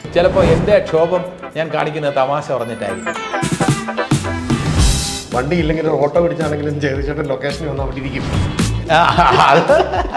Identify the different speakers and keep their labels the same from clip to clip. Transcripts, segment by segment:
Speaker 1: ചിലപ്പോൾ എൻ്റെ ക്ഷോഭം ഞാൻ കാണിക്കുന്നത് തമാശ പറഞ്ഞിട്ടായിരിക്കും
Speaker 2: വണ്ടി ഇല്ലെങ്കിൽ ഒരു ഓട്ടോ പിടിച്ചാണെങ്കിലും ജഗദീഷേട്ടൻ ലൊക്കേഷനിൽ വന്ന് അവിടെ ഇരിക്കും
Speaker 1: ആ, അത്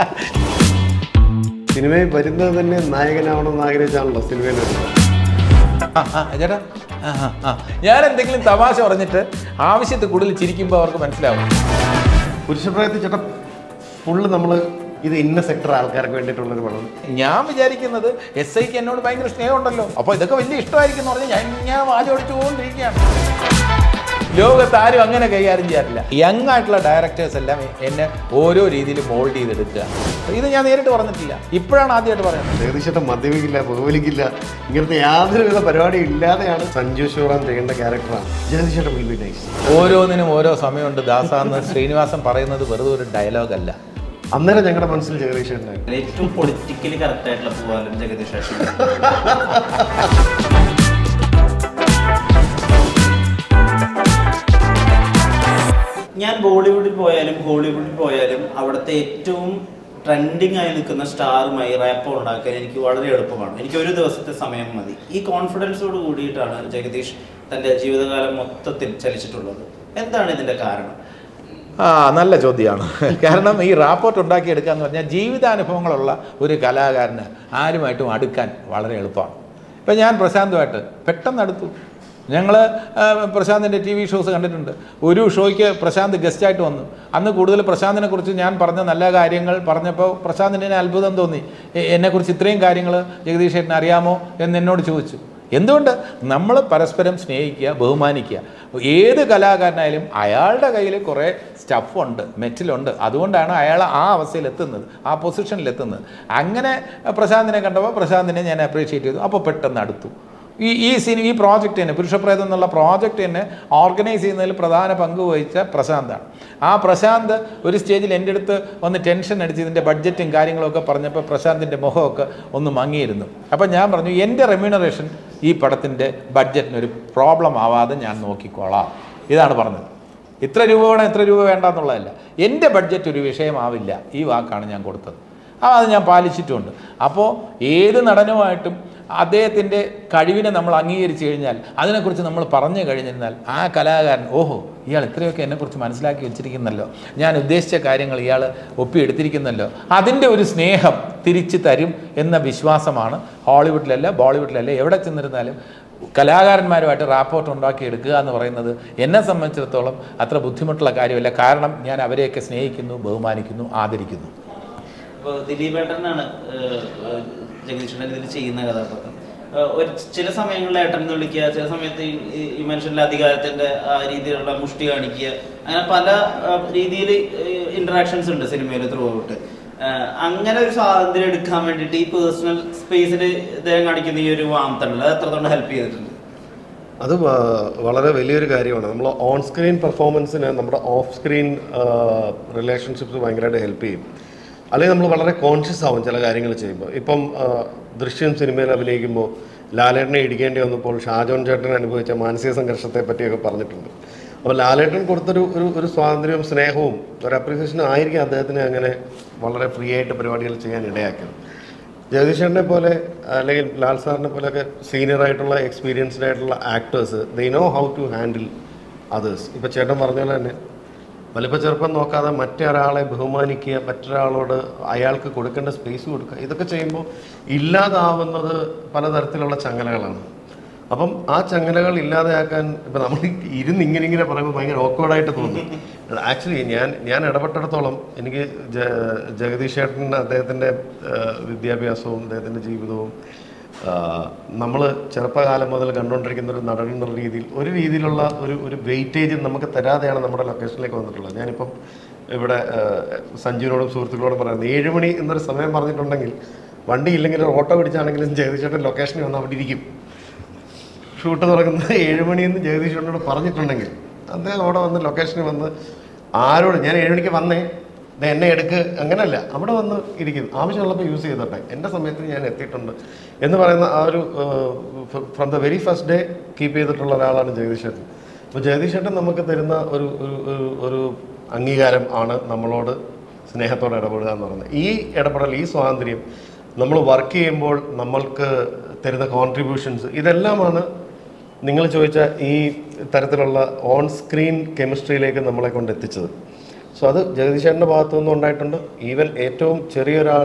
Speaker 2: സിനിമയിൽ വരുന്നത് തന്നെ നായകനാവണമെന്ന് ആഗ്രഹിച്ചാണല്ലോ സിനിമയിൽ വരുന്നത്
Speaker 1: ആ, ആ, ചേട്ടാ ആ, ആ, ആ. ഞാൻ എന്തെങ്കിലും തമാശ പറഞ്ഞിട്ട് ആവശ്യത്തിൽ കൂടുതൽ ചിരിക്കുമ്പോൾ അവർക്ക് മനസ്സിലാവും
Speaker 2: പുരുഷപ്രായത്തിൽ ചേട്ടൻ ഫുള്ള് നമ്മൾ ഇത് ഇന്ന സെക്ടർ ആൾക്കാർക്ക് വേണ്ടിയിട്ടുള്ളൊരു പടം
Speaker 1: ഞാൻ വിചാരിക്കുന്നത് എസ് ഐക്ക് എന്നോട് ഭയങ്കര സ്നേഹമുണ്ടല്ലോ അപ്പോൾ ഇതൊക്കെ വലിയ ഇഷ്ടമായിരിക്കും എന്ന് പറഞ്ഞാൽ ഞാൻ ഞാൻ വാചോടിച്ചുകൊണ്ടിരിക്കുകയാണ് ലോകത്ത് ആരും അങ്ങനെ കൈകാര്യം ചെയ്യാറില്ല യങ് ആയിട്ടുള്ള ഡയറക്ടേഴ്സ് എല്ലാം എന്നെ ഓരോ രീതിയിൽ മോൾഡ് ചെയ്തെടുക്കുക ഇത് ഞാൻ നേരിട്ട് പറഞ്ഞിട്ടില്ല ഇപ്പോഴാണ് ആദ്യമായിട്ട് പറയുന്നത്
Speaker 2: ജഗദീഷേട്ടൻ മദ്യപിക്കില്ല പുകവലിക്കില്ല ഇങ്ങനത്തെ യാതൊരുവിധ പരിപാടി ഇല്ലാതെയാണ് സഞ്ജു ശിവറാം ചെയ്യേണ്ട ക്യാരക്ടറാണ് ജഗദീഷേട്ടൻ വിൽ ബി നൈസ്
Speaker 1: ഓരോന്നിനും ഓരോ സമയമുണ്ട് ദാസാന്ന് ശ്രീനിവാസൻ പറയുന്നത് വെറുതെ ഒരു ഡയലോഗല്ല
Speaker 2: അന്നേരം ഞങ്ങളുടെ മനസ്സിൽ ജഗദീഷേട്ടനായിരുന്നു
Speaker 3: ഏറ്റവും പൊളിറ്റിക്കലി കറക്റ്റ് ആയിട്ടുള്ള പോകാനും ജഗദീഷ് ശേഷി ഞാൻ ബോളിവുഡിൽ പോയാലും ഹോളിവുഡിൽ പോയാലും അവിടുത്തെ ഏറ്റവും ട്രെൻഡിങ് ആയി നിൽക്കുന്ന സ്റ്റാറുമായി റാപ്പ് ഉണ്ടാക്കാൻ എനിക്ക് വളരെ എളുപ്പമാണ് എനിക്ക് ഒരു ദിവസത്തെ സമയം മതി ഈ കോൺഫിഡൻസോട് കൂടിയിട്ടാണ് ജഗദീഷ് തൻ്റെ ജീവിതകാലം മൊത്തത്തിൽ ചലിച്ചിട്ടുള്ളത് എന്താണ് ഇതിൻ്റെ കാരണം
Speaker 1: ആ നല്ല ചോദ്യമാണ് കാരണം ഈ റാപ്പോർട്ട് ഉണ്ടാക്കിയെടുക്കുക എന്ന് പറഞ്ഞാൽ ജീവിതാനുഭവങ്ങളുള്ള ഒരു കലാകാരന് ആരുമായിട്ടും അടുക്കാൻ വളരെ എളുപ്പമാണ് ഇപ്പം ഞാൻ പ്രശാന്തുമായിട്ട് പെട്ടെന്ന് അടുത്തു ഞങ്ങൾ പ്രശാന്തിൻ്റെ ടി വി ഷോസ് കണ്ടിട്ടുണ്ട് ഒരു ഷോയ്ക്ക് പ്രശാന്ത് ഗസ്റ്റായിട്ട് വന്നു അന്ന് കൂടുതൽ പ്രശാന്തിനെ കുറിച്ച് ഞാൻ പറഞ്ഞ നല്ല കാര്യങ്ങൾ പറഞ്ഞപ്പോൾ പ്രശാന്തിന് എന്നെ അത്ഭുതം തോന്നി എ- എന്നെക്കുറിച്ച് ഇത്രയും കാര്യങ്ങൾ ജഗദീഷ് ചേട്ടന് അറിയാമോ എന്ന് എന്നോട് ചോദിച്ചു എന്തുകൊണ്ട് നമ്മൾ പരസ്പരം സ്നേഹിക്കുക ബഹുമാനിക്കുക ഏത് കലാകാരനായാലും അയാളുടെ കയ്യിൽ കുറേ സ്റ്റഫുണ്ട് മെറ്റിലുണ്ട് അതുകൊണ്ടാണ് അയാൾ ആ അവസ്ഥയിൽ എത്തുന്നത് ആ പൊസിഷനിൽ എത്തുന്നത് അങ്ങനെ പ്രശാന്തിനെ കണ്ടപ്പോൾ പ്രശാന്തിനെ ഞാൻ അപ്രീഷിയേറ്റ് ചെയ്തു അപ്പോൾ പെട്ടെന്ന് അടുത്തു ഈ ഈ സിനിമ ഈ പ്രോജക്റ്റ് തന്നെ പുരുഷപ്രേതം എന്നുള്ള പ്രോജക്റ്റ് തന്നെ ഓർഗനൈസ് ചെയ്യുന്നതിൽ പ്രധാന പങ്ക് വഹിച്ച പ്രശാന്താണ് ആ പ്രശാന്ത് ഒരു സ്റ്റേജിൽ എൻ്റെ അടുത്ത് ഒന്ന് ടെൻഷൻ അടിച്ച് ഇതിൻ്റെ ബഡ്ജറ്റും കാര്യങ്ങളൊക്കെ പറഞ്ഞപ്പോൾ പ്രശാന്തിൻ്റെ മുഖമൊക്കെ ഒന്ന് മങ്ങിയിരുന്നു അപ്പം ഞാൻ പറഞ്ഞു എൻ്റെ റെമ്യൂണറേഷൻ ഈ പടത്തിൻ്റെ ബഡ്ജറ്റിനൊരു പ്രോബ്ലം ആവാതെ ഞാൻ നോക്കിക്കോളാം ഇതാണ് പറഞ്ഞത് ഇത്ര രൂപ വേണം ഇത്ര രൂപ വേണ്ട എന്നുള്ളതല്ല എൻ്റെ ബഡ്ജറ്റ് ഒരു വിഷയമാവില്ല ഈ വാക്കാണ് ഞാൻ കൊടുത്തത് ആ അത് ഞാൻ പാലിച്ചിട്ടുമുണ്ട് അപ്പോൾ ഏത് നടനുമായിട്ടും അദ്ദേഹത്തിൻ്റെ കഴിവിനെ നമ്മൾ അംഗീകരിച്ചു കഴിഞ്ഞാൽ അതിനെക്കുറിച്ച് നമ്മൾ പറഞ്ഞു കഴിഞ്ഞിരുന്നാൽ ആ കലാകാരൻ ഓഹോ ഇയാൾ ഇത്രയൊക്കെ എന്നെക്കുറിച്ച് മനസ്സിലാക്കി വെച്ചിരിക്കുന്നല്ലോ ഞാൻ ഉദ്ദേശിച്ച കാര്യങ്ങൾ ഇയാൾ ഒപ്പിയെടുത്തിരിക്കുന്നല്ലോ അതിൻ്റെ ഒരു സ്നേഹം തിരിച്ചു തരും എന്ന വിശ്വാസമാണ് ഹോളിവുഡിലല്ല ബോളിവുഡിലല്ല എവിടെ ചെന്നിരുന്നാലും കലാകാരന്മാരുമായിട്ട് റാപ്പോർട്ട് ഉണ്ടാക്കിയെടുക്കുക എന്ന് പറയുന്നത് എന്നെ സംബന്ധിച്ചിടത്തോളം അത്ര ബുദ്ധിമുട്ടുള്ള കാര്യമല്ല കാരണം ഞാൻ അവരെയൊക്കെ സ്നേഹിക്കുന്നു ബഹുമാനിക്കുന്നു ആദരിക്കുന്നു
Speaker 3: ഇപ്പോൾ ദിലീപേട്ടനാണ് ജഗദീഷേട്ടൻ ഇതിൽ ചെയ്യുന്ന കഥാപാത്രം ഏഹ് ഒരു ചില സമയങ്ങളിൽ ഏട്ടൻ എന്ന് വിളിക്കുക ചില സമയത്ത് ഈ- ഈ മനുഷ്യന്റെ അധികാരത്തിന്റെ ആ രീതിയിലുള്ള മുഷ്ടി കാണിക്കുക അങ്ങനെ പല രീതിയിൽ ഇന്ററാക്ഷൻസ് ഉണ്ട് സിനിമയിൽ ത്രൂ ഔട്ട് അങ്ങനെ ഒരു സ്വാതന്ത്ര്യം എടുക്കാൻ വേണ്ടിയിട്ട് ഈ പേഴ്സണൽ സ്പേസിൽ ഇദ്ദേഹം കാണിക്കുന്ന ഈ ഒരു വാമത്തുണ്ടല്ലോ അത് എത്രത്തോളം ഹെൽപ്പ് ചെയ്തിട്ടുണ്ട്
Speaker 2: അത് വ- വളരെ വലിയൊരു കാര്യമാണ് നമ്മൾ ഓൺ സ്ക്രീൻ പെർഫോമൻസിന് നമ്മുടെ ഓഫ് സ്ക്രീൻ റിലേഷൻഷിപ്സ് ഭയങ്കരമായിട്ട് ഹെൽപ്പ് ചെയ്യും അല്ലെങ്കിൽ നമ്മൾ വളരെ കോൺഷ്യസ് ആവും ചില കാര്യങ്ങൾ ചെയ്യുമ്പോൾ ഇപ്പം ആ, ദൃശ്യം സിനിമയിൽ അഭിനയിക്കുമ്പോൾ ലാലേട്ടനെ ഇടിക്കേണ്ടി വന്നപ്പോൾ ഷാജോൻ ചേട്ടൻ അനുഭവിച്ച മാനസിക സംഘർഷത്തെ പറ്റിയൊക്കെ പറഞ്ഞിട്ടുണ്ട് അപ്പോൾ ലാലേട്ടൻ കൊടുത്തൊരു ഒരു ഒരു സ്വാതന്ത്ര്യവും സ്നേഹവും ഒരു അപ്രീസിയേഷനും ആയിരിക്കും അദ്ദേഹത്തിന് അങ്ങനെ വളരെ ഫ്രീ ആയിട്ട് പരിപാടികൾ ചെയ്യാൻ ഇടയാക്കിയത് ജഗദീഷേട്ടനെ പോലെ അല്ലെങ്കിൽ ലാൽ സാറിനെ പോലെയൊക്കെ സീനിയർ ആയിട്ടുള്ള എക്സ്പീരിയൻസ്ഡ് ആയിട്ടുള്ള actors they know how to handle others ഇപ്പോൾ ചേട്ടൻ പറഞ്ഞ പോലെ തന്നെ വലിപ്പ ചെറുപ്പം നോക്കാതെ മറ്റൊരാളെ ബഹുമാനിക്കുക മറ്റൊരാളോട് അയാൾക്ക് കൊടുക്കേണ്ട സ്പേസ് കൊടുക്കുക ഇതൊക്കെ ചെയ്യുമ്പോൾ ഇല്ലാതാവുന്നത് പലതരത്തിലുള്ള ചങ്ങലകളാണ് അപ്പം ആ ചങ്ങലകൾ ഇല്ലാതെയാക്കാൻ ഇപ്പം നമ്മൾ ഇരുന്ന് ഇങ്ങനെ ഇങ്ങനെ പറയുമ്പോൾ ഭയങ്കര awkward-ആയിട്ട് തോന്നും ആക്ച്വലി ഞാൻ ഞാൻ ഇടപെട്ടിടത്തോളം എനിക്ക് ജ ജഗദീഷ് ചേട്ടൻ അദ്ദേഹത്തിൻ്റെ വിദ്യാഭ്യാസവും അദ്ദേഹത്തിൻ്റെ ജീവിതവും നമ്മൾ ചെറുപ്പകാലം മുതൽ കണ്ടുകൊണ്ടിരിക്കുന്ന ഒരു നടൻ എന്നുള്ള രീതിയിൽ ഒരു രീതിയിലുള്ള ഒരു ഒരു വെയിറ്റേജ് നമുക്ക് തരാതെയാണ് നമ്മുടെ ലൊക്കേഷനിലേക്ക് വന്നിട്ടുള്ളത് ഞാനിപ്പം ഇവിടെ ആ, സഞ്ജുവിനോടും സുഹൃത്തുക്കളോടും പറയുന്നത് ഏഴ് മണി എന്നൊരു സമയം പറഞ്ഞിട്ടുണ്ടെങ്കിൽ വണ്ടി ഇല്ലെങ്കിൽ ഒരു ഓട്ടോ പിടിച്ചാണെങ്കിലും ജഗദീഷ് ചേട്ടൻ ലൊക്കേഷനിൽ വന്ന് അവിടെ ഇരിക്കും ഷൂട്ട് തുടങ്ങുന്നത് ഏഴ് മണിയെന്ന് ജഗദീഷ് ചേട്ടനോട് പറഞ്ഞിട്ടുണ്ടെങ്കിൽ അദ്ദേഹം അവിടെ വന്ന് ലൊക്കേഷനിൽ വന്ന് ആരോട് ഞാൻ ഏഴ് മണിക്ക് വന്നേ ദേ എന്നെ എടുക്ക് അങ്ങനല്ല അവിടെ വന്ന് ഇരിക്കും ആവശ്യമുള്ളപ്പോൾ യൂസ് ചെയ്തോട്ടെ എൻ്റെ സമയത്ത് ഞാൻ എത്തിയിട്ടുണ്ട് എന്ന് പറയുന്ന ആ ഒരു from the very first day keep ചെയ്തിട്ടുള്ള ഒരാളാണ് ജഗദീഷ് ചേട്ടൻ അപ്പോൾ ജഗദീഷ് ചേട്ടൻ നമുക്ക് തരുന്ന ഒരു ഒരു ഒരു- ഒരു അംഗീകാരം ആണ് നമ്മളോട് സ്നേഹത്തോടെ ഇടപെടുക എന്ന് പറയുന്നത് ഈ ഇടപെടൽ ഈ സ്വാതന്ത്ര്യം നമ്മൾ വർക്ക് ചെയ്യുമ്പോൾ നമ്മൾക്ക് തരുന്ന കോൺട്രിബ്യൂഷൻസ് ഇതെല്ലാമാണ് നിങ്ങൾ ചോദിച്ച ഈ തരത്തിലുള്ള ഓൺ സ്ക്രീൻ കെമിസ്ട്രിയിലേക്ക് നമ്മളെ കൊണ്ട് എത്തിച്ചത് സോ അത് ജഗദീശേട്ടൻ്റെ ഭാഗത്തു നിന്നും ഉണ്ടായിട്ടുണ്ട് ഈവൻ ഏറ്റവും ചെറിയൊരാൾ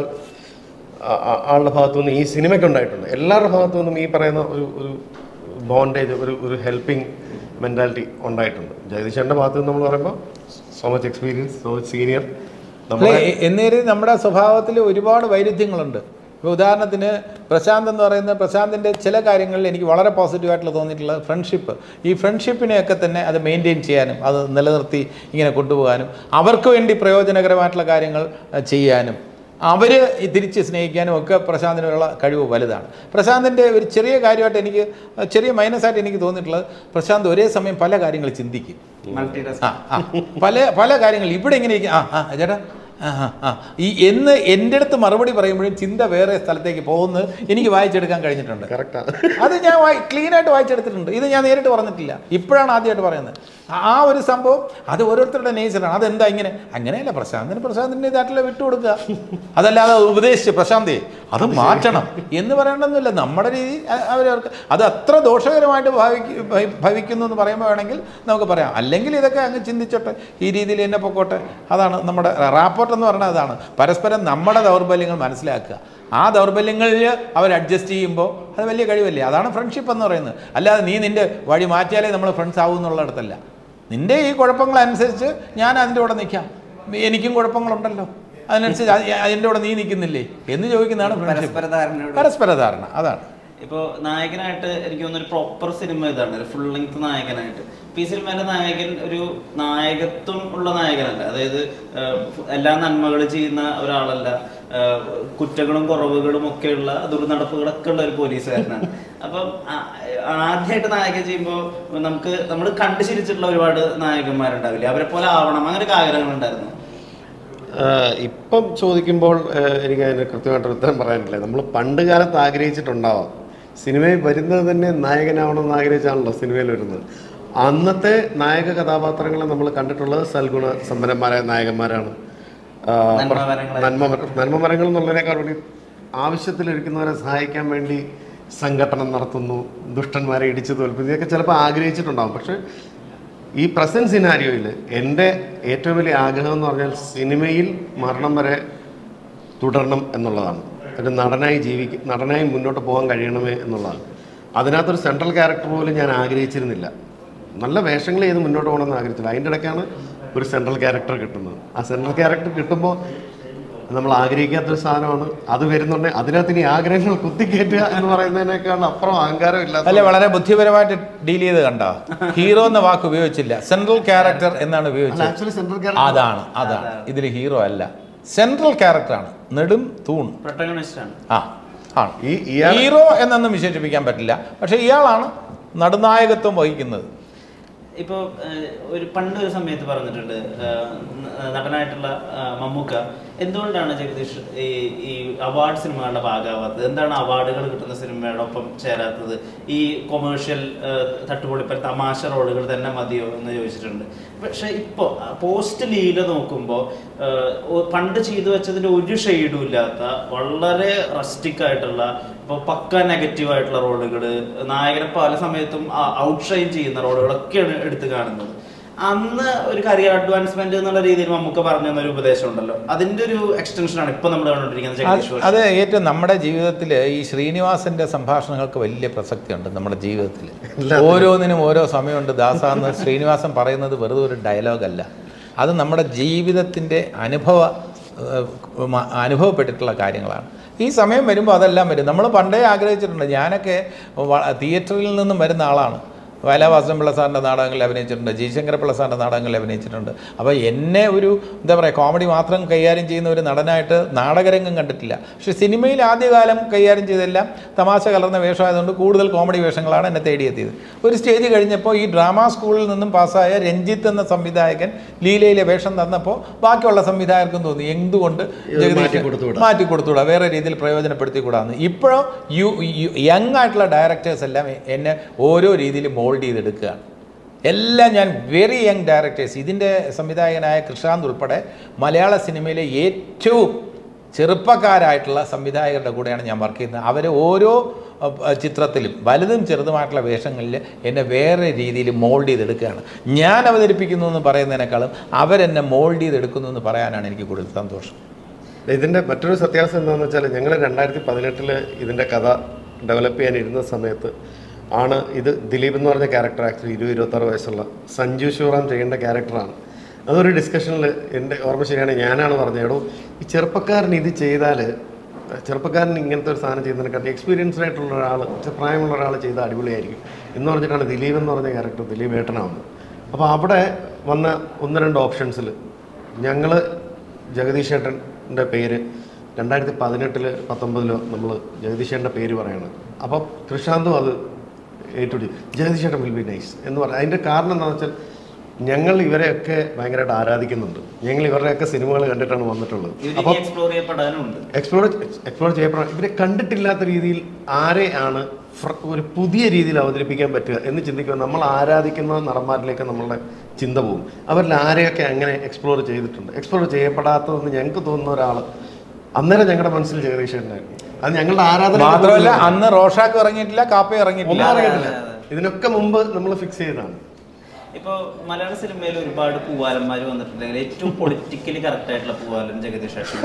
Speaker 2: ആ- ആ- ആളുടെ ഭാഗത്തു നിന്ന് ഈ സിനിമയ്ക്ക് ഉണ്ടായിട്ടുണ്ട് എല്ലാവരുടെ ഭാഗത്തു നിന്നും ഈ പറയുന്ന ഒരു ഒരു ബോണ്ടേജ് ഒരു ഒരു ഹെൽപ്പിംഗ് മെൻറ്റാലിറ്റി ഉണ്ടായിട്ടുണ്ട് ജഗദീശേട്ടൻ്റെ ഭാഗത്തു നിന്ന് നമ്മൾ പറയുമ്പോൾ so much experience so much senior നമ്മൾ
Speaker 1: അല്ല, എ- എന്നേരം നമ്മുടെ സ്വഭാവത്തിൽ ഒരുപാട് വൈരുദ്ധ്യങ്ങളുണ്ട് ഇപ്പോൾ ഉദാഹരണത്തിന് പ്രശാന്ത് എന്ന് പറയുന്ന പ്രശാന്തിൻ്റെ ചില കാര്യങ്ങളിൽ എനിക്ക് വളരെ പോസിറ്റീവായിട്ടുള്ള തോന്നിയിട്ടുള്ളത് ഫ്രണ്ട്ഷിപ്പ് ഈ ഫ്രണ്ട്ഷിപ്പിനെയൊക്കെ തന്നെ അത് മെയിൻറ്റെയിൻ ചെയ്യാനും അത് നിലനിർത്തി ഇങ്ങനെ കൊണ്ടുപോകാനും അവർക്ക് വേണ്ടി പ്രയോജനകരമായിട്ടുള്ള കാര്യങ്ങൾ അഹ്, ചെയ്യാനും അവർ തിരിച്ച് സ്നേഹിക്കാനും ഒക്കെ പ്രശാന്തിനുള്ള കഴിവ് വലുതാണ് പ്രശാന്തിൻ്റെ ഒരു ചെറിയ കാര്യമായിട്ട് എനിക്ക് ചെറിയ മൈനസായിട്ട് എനിക്ക് തോന്നിയിട്ടുള്ളത് പ്രശാന്ത് ഒരേ സമയം പല കാര്യങ്ങൾ ചിന്തിക്കും
Speaker 3: മൾട്ടി
Speaker 1: ആ ആ പല പല കാര്യങ്ങൾ ഇവിടെ ഇങ്ങനെ ഇരിക്കും. ആ ആ ചേട്ടാ ആ ആ ആ ഈ എന്ന് എൻ്റെ അടുത്ത് മറുപടി പറയുമ്പോഴും ചിന്ത വേറെ സ്ഥലത്തേക്ക് പോകുന്നത് എനിക്ക് വായിച്ചെടുക്കാൻ കഴിഞ്ഞിട്ടുണ്ട്
Speaker 2: കറക്റ്റാണ്
Speaker 1: അത് ഞാൻ വായി ക്ലീനായിട്ട് വായിച്ചെടുത്തിട്ടുണ്ട് ഇത് ഞാൻ നേരിട്ട് പറഞ്ഞിട്ടില്ല ഇപ്പോഴാണ് ആദ്യമായിട്ട് പറയുന്നത് ആ- ആ ഒരു സംഭവം അത് ഓരോരുത്തരുടെ നേച്ചറാണ് അതെന്താ ഇങ്ങനെ അങ്ങനെയല്ല പ്രശാന്തിന് പ്രശാന്തിൻ്റെ ഇതായിട്ടുള്ള വിട്ടുകൊടുക്കുക അതല്ലാതെ അത് ഉപദേശിച്ച് പ്രശാന്തേ അത് മാറ്റണം എന്ന് പറയണമെന്നില്ല നമ്മുടെ രീതി അ- അവരവർക്ക് അത് അത്ര ദോഷകരമായിട്ട് ഭാവിക്ക് ഭവി- ഭവിക്കുന്നു എന്ന് പറയുമ്പോൾ വേണമെങ്കിൽ നമുക്ക് പറയാം അല്ലെങ്കിൽ ഇതൊക്കെ അങ്ങ് ചിന്തിച്ചോട്ടെ ഈ രീതിയിൽ എന്നെ പൊക്കോട്ടെ അതാണ് നമ്മുടെ റാപ്പോർട്ട് എന്ന് പറയുന്നത് അതാണ് പരസ്പരം നമ്മുടെ ദൗർബല്യങ്ങൾ മനസ്സിലാക്കുക ആ ദൗർബല്യങ്ങളിൽ അവർ അഡ്ജസ്റ്റ് ചെയ്യുമ്പോൾ അത് വലിയ കഴിവല്ലേ അതാണ് ഫ്രണ്ട്ഷിപ്പ് എന്ന് പറയുന്നത് അല്ലാതെ നീ നിൻ്റെ വഴി മാറ്റിയാലേ നമ്മൾ ഫ്രണ്ട്സ് ആവും എന്നുള്ളിടത്തല്ല നിൻ്റെ ഈ കുഴപ്പങ്ങളനുസരിച്ച് ഞാൻ അതിൻ്റെ കൂടെ നിൽക്കാം എനിക്കും കുഴപ്പങ്ങളുണ്ടല്ലോ അതിനനുസരിച്ച് അത് അതിൻ്റെ കൂടെ നീ നിൽക്കുന്നില്ലേ എന്ന് ചോദിക്കുന്നതാണ് ഫ്രണ്ട്ഷിപ്പ്
Speaker 3: പരസ്പര ധാരണയോട്
Speaker 1: പരസ്പര ധാരണ അതാണ്
Speaker 3: ഇപ്പോ നായകനായിട്ട് എനിക്ക് തോന്നുന്നു ഒരു പ്രോപ്പർ സിനിമ ഇതാണ് ഒരു ഫുൾ ലെങ്ത് നായകനായിട്ട് ഇപ്പൊ ഈ സിനിമയിലെ നായകൻ ഒരു നായകത്വം ഉള്ള നായകനല്ല അതായത് ആഹ്, എല്ലാ നന്മകളും ചെയ്യുന്ന ഒരാളല്ല ആഹ്, കുറ്റങ്ങളും കുറവുകളും ഒക്കെയുള്ള ദുർനടപ്പുകളൊക്കെ ഉള്ള ഒരു പോലീസുകാരനാണ് അപ്പം ആ- ആദ്യമായിട്ട് നായകൻ ചെയ്യുമ്പോൾ നമുക്ക് നമ്മൾ കണ്ടു ശീലിച്ചിട്ടുള്ള ഒരുപാട് നായകന്മാരുണ്ടാവില്ലേ അവരെ പോലെ ആവണം അങ്ങനെയൊക്കെ ആഗ്രഹങ്ങളുണ്ടായിരുന്നു
Speaker 2: ആഹ് ഇപ്പം ചോദിക്കുമ്പോൾ ആഹ് എനിക്ക് അതിന് കൃത്യമായിട്ട് ഉത്തരം പറയാനില്ല നമ്മൾ പണ്ട് കാലത്ത് ആഗ്രഹിച്ചിട്ടുണ്ടാവാം സിനിമയിൽ വരുന്നത് തന്നെ നായകനാവണമെന്ന് ആഗ്രഹിച്ചാണല്ലോ സിനിമയിൽ വരുന്നത് അന്നത്തെ നായക കഥാപാത്രങ്ങളെ നമ്മൾ കണ്ടിട്ടുള്ളത് സൽഗുണ സമ്പന്നന്മാരായ നായകന്മാരാണ് ആഹ്
Speaker 3: നന്മമരങ്ങളായി.
Speaker 2: നന്മ നന്മമരങ്ങൾ എന്നുള്ളതിനേക്കാൾ വേണ്ടി ആവശ്യത്തിലിരിക്കുന്നവരെ സഹായിക്കാൻ വേണ്ടി സംഘടന നടത്തുന്നു ദുഷ്ടന്മാരെ ഇടിച്ചു തോൽപ്പിക്കുന്നു ഇതൊക്കെ ചിലപ്പോൾ ആഗ്രഹിച്ചിട്ടുണ്ടാകും പക്ഷേ ഈ പ്രസന്റ് സിനാരിയോയിൽ എൻ്റെ ഏറ്റവും വലിയ ആഗ്രഹം എന്ന് പറഞ്ഞാൽ സിനിമയിൽ മരണം വരെ തുടരണം എന്നുള്ളതാണ് ഒരു നടനായി ജീവിക്ക നടനായി മുന്നോട്ട് പോകാൻ കഴിയണമേ എന്നുള്ളതാണ് അതിനകത്തൊരു സെൻട്രൽ ക്യാരക്ടർ പോലും ഞാൻ ആഗ്രഹിച്ചിരുന്നില്ല നല്ല വേഷങ്ങൾ ചെയ്ത് മുന്നോട്ട് പോകണമെന്ന് ആഗ്രഹിച്ചില്ല അതിൻ്റെ ഇടയ്ക്കാണ് ഒരു സെൻട്രൽ ക്യാരക്ടർ കിട്ടുന്നത് ആ സെൻട്രൽ ക്യാരക്ടർ കിട്ടുമ്പോൾ നമ്മൾ ആഗ്രഹിക്കാത്തൊരു സാധനമാണ് അത് വരുന്നുണ്ടെങ്കിൽ അതിനകത്ത് ഇനി ആഗ്രഹങ്ങൾ കുത്തിക്കയറ്റുക എന്ന് പറയുന്നതിനേക്കാൾ അപ്പുറം അഹങ്കാരം ഇല്ലാത്ത
Speaker 1: അല്ലെ വളരെ ബുദ്ധിപരമായിട്ട് ഡീൽ ചെയ്ത് കണ്ടോ ഹീറോ എന്ന വാക്ക് ഉപയോഗിച്ചില്ല സെൻട്രൽ ക്യാരക്ടർ എന്നാണ് ഉപയോഗിച്ചത്
Speaker 2: ആക്ച്വലി സെൻട്രൽ ക്യാരക്ടർ
Speaker 1: അതാണ് അതാണ് ഇതിൽ ഹീറോ അല്ല സെൻട്രൽ ക്യാരക്ടറാണ് നെടും തൂൺ
Speaker 3: പ്രൊട്ടഗണിസ്റ്റ് ആണ്
Speaker 1: ആ ആണ്
Speaker 2: ഈ ഇയാൾ
Speaker 1: ഹീറോ എന്നൊന്നും വിശേഷിപ്പിക്കാൻ പറ്റില്ല പക്ഷേ ഇയാളാണ് നടുനായകത്വം വഹിക്കുന്നത്
Speaker 3: ഇപ്പോൾ ഒരു പണ്ട് ഒരു സമയത്ത് പറഞ്ഞിട്ടുണ്ട് ഏഹ്, ന- നടനായിട്ടുള്ള ആ, മമ്മൂക്ക എന്തുകൊണ്ടാണ് ജഗദീഷ് ഈ ഈ അവാർഡ് സിനിമകളുടെ ഭാഗമാവാത്തത് എന്താണ് അവാർഡുകൾ കിട്ടുന്ന സിനിമയോടൊപ്പം ചേരാത്തത് ഈ കൊമേഴ്ഷ്യൽ തട്ടുപൊളിപ്പൻ തമാശ റോളുകൾ തന്നെ മതിയോ എന്ന് ചോദിച്ചിട്ടുണ്ട് പക്ഷെ ഇപ്പോൾ പോസ്റ്റ് ലീല നോക്കുമ്പോൾ പണ്ട് ചെയ്തു വെച്ചതിന്റെ ഒരു ഷെയ്ഡും ഇല്ലാത്ത വളരെ റസ്റ്റിക് ആയിട്ടുള്ള ഇപ്പോൾ പക്ക നെഗറ്റീവ് ആയിട്ടുള്ള റോളുകൾ നായകനെ പല സമയത്തും ഔട്ട്ഷൈൻ ചെയ്യുന്ന റോളുകളൊക്കെയാണ് എടുത്തു കാണുന്നത് അന്ന് ഒരു കരിയർ അഡ്വാൻസ്മെന്റ് എന്നുള്ള രീതിയിൽ നമുക്ക് പറഞ്ഞു തന്ന ഒരു ഉപദേശം ഉണ്ടല്ലോ അതിന്റെ ഒരു എക്സ്റ്റൻഷൻ ആണ് ഇപ്പൊ നമ്മൾ കണ്ടുകൊണ്ടിരിക്കുന്നത് ജഗദീഷ്
Speaker 1: അത് അത് ഏറ്റവും നമ്മുടെ ജീവിതത്തിൽ ഈ ശ്രീനിവാസന്റെ സംഭാഷണങ്ങൾക്ക് വലിയ പ്രസക്തിയുണ്ട് നമ്മുടെ ജീവിതത്തിൽ ഓരോന്നിനും ഓരോ സമയമുണ്ട് ദാസ എന്ന് ശ്രീനിവാസൻ പറയുന്നത് വെറുതെ ഒരു ഡയലോഗല്ല അത് നമ്മുടെ ജീവിതത്തിൻ്റെ അനുഭവ ഏഹ്, മ- അനുഭവപ്പെട്ടിട്ടുള്ള കാര്യങ്ങളാണ് ഈ സമയം വരുമ്പോൾ അതെല്ലാം വരും നമ്മൾ പണ്ടേ ആഗ്രഹിച്ചിട്ടുണ്ട് ഞാനൊക്കെ വ- തിയേറ്ററിൽ നിന്നും വരുന്ന ആളാണ് വയലാവാസൻ പിള്ള സാറിൻ്റെ നാടകങ്ങളിൽ അഭിനയിച്ചിട്ടുണ്ട് ജി ശങ്കരപിള്ള സാറിൻ്റെ നാടകങ്ങളിൽ അഭിനയിച്ചിട്ടുണ്ട് അപ്പോൾ എന്നെ ഒരു എന്താ പറയുക കോമഡി മാത്രം കൈകാര്യം ചെയ്യുന്ന ഒരു നടനായിട്ട് നാടകരംഗം കണ്ടിട്ടില്ല പക്ഷേ സിനിമയിൽ ആദ്യകാലം കൈകാര്യം ചെയ്തെല്ലാം തമാശ കലർന്ന വേഷമായതുകൊണ്ട് കൂടുതൽ കോമഡി വേഷങ്ങളാണ് എന്നെ തേടിയെത്തിയത് ഒരു സ്റ്റേജ് കഴിഞ്ഞപ്പോൾ ഈ ഡ്രാമ സ്കൂളിൽ നിന്നും പാസ്സായ രഞ്ജിത്ത് എന്ന സംവിധായകൻ ലീലയിലെ വേഷം തന്നപ്പോൾ ബാക്കിയുള്ള സംവിധായകർക്കും തോന്നി എന്തുകൊണ്ട് ജഗദീഷ്
Speaker 2: മാറ്റി കൊടുത്തുകൂടാ.
Speaker 1: മാറ്റി കൊടുത്തുകൂടാ വേറെ രീതിയിൽ പ്രയോജനപ്പെടുത്തിക്കൂടാന്ന് ഇപ്പോഴോ യു യങ് ആയിട്ടുള്ള ഡയറക്ടേഴ്സ് എല്ലാം എന്നെ ഓരോ രീതിയിൽ മോൾഡ് ചെയ്തെടുക്കുകയാണ് എല്ലാം ഞാൻ വെരി യങ് ഡയറക്ടേഴ്സ് ഇതിൻ്റെ സംവിധായകനായ കൃഷാന്ത് ഉൾപ്പെടെ മലയാള സിനിമയിലെ ഏറ്റവും ചെറുപ്പക്കാരായിട്ടുള്ള സംവിധായകരുടെ കൂടെയാണ് ഞാൻ വർക്ക് ചെയ്യുന്നത് അവർ ഓരോ അഹ് ചിത്രത്തിലും വലുതും ചെറുതുമായിട്ടുള്ള വേഷങ്ങളിൽ എന്നെ വേറെ രീതിയിൽ മോൾഡ് ചെയ്തെടുക്കുകയാണ് ഞാൻ അവതരിപ്പിക്കുന്നു എന്ന് പറയുന്നതിനേക്കാളും അവരെന്നെ മോൾഡ് ചെയ്തെടുക്കുന്നു എന്ന് പറയാനാണ് എനിക്ക് കൂടുതൽ സന്തോഷം
Speaker 2: ഇതിന്റെ മറ്റൊരു സത്യാവസ്ഥ എന്താണെന്ന് വെച്ചാൽ ഞങ്ങൾ രണ്ടായിരത്തി പതിനെട്ടില് ഇതിന്റെ കഥ ഡെവലപ്പ് ചെയ്യാൻ ഇരുന്ന സമയത്ത് ആണ് ഇത് ദിലീപ് എന്ന് പറഞ്ഞ ക്യാരക്ടർ ആക്ച്വലി ഇരുപത് ഇരുപത്താറ് വയസ്സുള്ള സഞ്ജു ശിവറാം ചെയ്യേണ്ട ക്യാരക്ടറാണ് അതൊരു ഡിസ്കഷനിൽ എൻ്റെ ഓർമ്മ ശരിയാണ് ഞാനാണ് പറഞ്ഞത് എടോ ഈ ചെറുപ്പക്കാരൻ ഇത് ചെയ്താൽ ചെറുപ്പക്കാരൻ ഇങ്ങനത്തെ ഒരു സാധനം ചെയ്യുന്നതിനെക്കാട്ടി എക്സ്പീരിയൻസ്ഡ് ആയിട്ടുള്ള ഒരാൾ പ്രായമുള്ള ഒരാൾ ചെയ്താൽ അടിപൊളിയായിരിക്കും എന്ന് പറഞ്ഞിട്ടാണ് ദിലീപ് എന്ന് പറഞ്ഞ ക്യാരക്ടർ ദിലീപ് ഏട്ടനാവുന്നത് അപ്പോൾ അവിടെ വന്ന ഒന്ന് രണ്ട് ഓപ്ഷൻസിൽ ഞങ്ങൾ ജഗദീഷ് ചേട്ടൻ്റെ പേര് രണ്ടായിരത്തി പതിനെട്ടില് പത്തൊമ്പതിലോ നമ്മൾ ജഗദീഷ് ചേട്ടൻ്റെ പേര് പറയണം അപ്പോൾ കൃഷാന്തും അത് ഏറ്റുപിടി ജഗദീഷ് ചേട്ടൻ വിൽ ബി നൈസ് എന്ന് പറഞ്ഞു അതിൻ്റെ കാരണം എന്താണെന്ന് വെച്ചാൽ ഞങ്ങൾ ഇവരെയൊക്കെ ഭയങ്കരമായിട്ട് ആരാധിക്കുന്നുണ്ട് ഞങ്ങൾ ഇവരുടെയൊക്കെ സിനിമകൾ കണ്ടിട്ടാണ് വന്നിട്ടുള്ളത്
Speaker 3: ഇതിന് എക്സ്പ്ലോർ ചെയ്യപ്പെടാനുണ്ട്
Speaker 2: എക്സ്പ്ലോർ എക്സ്പ്ലോർ ചെയ്യപ്പെടാൻ ഇവരെ കണ്ടിട്ടില്ലാത്ത രീതിയിൽ ആരെയാണ് ഫ്ര- ഒരു പുതിയ രീതിയിൽ അവതരിപ്പിക്കാൻ പറ്റുക എന്ന് ചിന്തിക്കുമ്പോൾ നമ്മൾ ആരാധിക്കുന്ന നടന്മാരിലേക്ക് നമ്മളുടെ ചിന്ത പോകും അവരിൽ ആരെയൊക്കെ അങ്ങനെ എക്സ്പ്ലോർ ചെയ്തിട്ടുണ്ട് എക്സ്പ്ലോർ ചെയ്യപ്പെടാത്തതെന്ന് ഞങ്ങൾക്ക് തോന്നുന്ന ഒരാൾ അന്നേരം ഞങ്ങളുടെ മനസ്സിൽ ജഗദീഷ് ഉണ്ടായിരുന്നു അത് ഞങ്ങളുടെ ആരാധന
Speaker 1: മാത്രമല്ല അന്ന് റോഷാക്ക് ഇറങ്ങിയിട്ടില്ല കാപ്പ ഇറങ്ങിയിട്ടില്ല
Speaker 2: ഒന്നും അറിയത്തില്ല ഇതിനൊക്കെ മുമ്പ് നമ്മൾ ഫിക്സ് ചെയ്തതാണ്
Speaker 3: ഇപ്പൊ മലയാള സിനിമയിൽ ഒരുപാട് പൂവാലന്മാർ വന്നിട്ടുണ്ടെങ്കിൽ ഏറ്റവും പൊളിറ്റിക്കലി കറക്റ്റ് ആയിട്ടുള്ള പൂവാലൻ ജഗദീഷ് ഏട്ടൻ